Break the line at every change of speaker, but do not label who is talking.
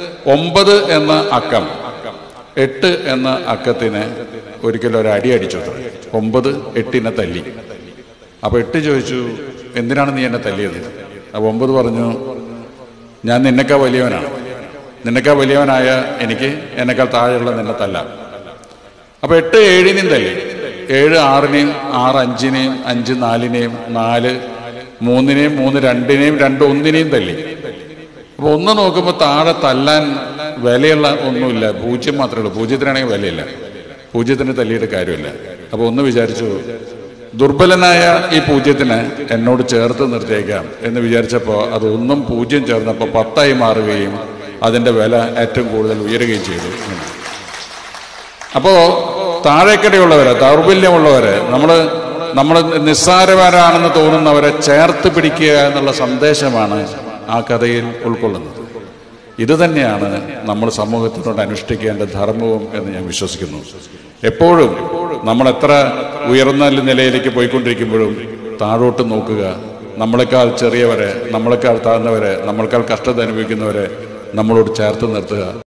ഒമ്പത് എന്ന അക്കം എട്ട് എന്ന അക്കത്തിന് ഒരിക്കലും ഒരു അടി അടിച്ചു അത്ര ഒമ്പത് എട്ടിനെ തല്ലി അപ്പൊ എട്ട് ചോദിച്ചു എന്തിനാണ് നീ എന്നെ തല്ലിയത് അപ്പൊ ഒമ്പത് പറഞ്ഞു ഞാൻ നിന്നെക്കാ വലിയവനാണ് നിന്നെക്കാ വലിയവനായ എനിക്ക് എന്നെക്കാൾ താഴെയുള്ള നിന്നെ തല്ലാം അപ്പൊ എട്ട് ഏഴിനെയും തല്ലി ഏഴ് ആറിനെയും ആറ് അഞ്ചിനെയും അഞ്ച് നാലിനെയും നാല് മൂന്നിനെയും മൂന്ന് രണ്ടിനെയും രണ്ട് ഒന്നിനെയും തല്ലി അപ്പൊ ഒന്ന് നോക്കുമ്പോൾ താഴെ തല്ലാൻ വിലയുള്ള ഒന്നുമില്ല പൂജ്യം മാത്രമേ ഉള്ളൂ പൂജ്യത്തിനാണെങ്കിൽ വിലയില്ല പൂജ്യത്തിന് തല്ലിയിട്ട് കാര്യമില്ല അപ്പൊ ഒന്ന് വിചാരിച്ചു ദുർബലനായ ഈ പൂജ്യത്തിന് എന്നോട് ചേർത്ത് നിർത്തിയേക്കാം എന്ന് വിചാരിച്ചപ്പോൾ അത് ഒന്നും പൂജ്യം ചേർന്നപ്പോൾ പത്തായി മാറുകയും അതിന്റെ വില ഏറ്റവും കൂടുതൽ ഉയരുകയും ചെയ്തു അപ്പോ താഴേക്കടയുള്ളവരെ ദൗർബല്യമുള്ളവരെ നമ്മൾ നമ്മൾ നിസ്സാരവരാണെന്ന് തോന്നുന്നവരെ ചേർത്ത് പിടിക്കുക എന്നുള്ള സന്ദേശമാണ് ആ കഥയിൽ ഉൾക്കൊള്ളുന്നത് ഇത് തന്നെയാണ് നമ്മൾ സമൂഹത്തിനോട് അനുഷ്ഠിക്കേണ്ട ധർമ്മവും എന്ന് ഞാൻ വിശ്വസിക്കുന്നു എപ്പോഴും നമ്മൾ എത്ര ഉയർന്ന നിലയിലേക്ക് പോയിക്കൊണ്ടിരിക്കുമ്പോഴും താഴോട്ട് നോക്കുക നമ്മളെക്കാൾ ചെറിയവരെ നമ്മളെക്കാൾ താഴ്ന്നവരെ നമ്മളെക്കാൾ കഷ്ടത അനുഭവിക്കുന്നവരെ നമ്മളോട് ചേർത്ത് നിർത്തുക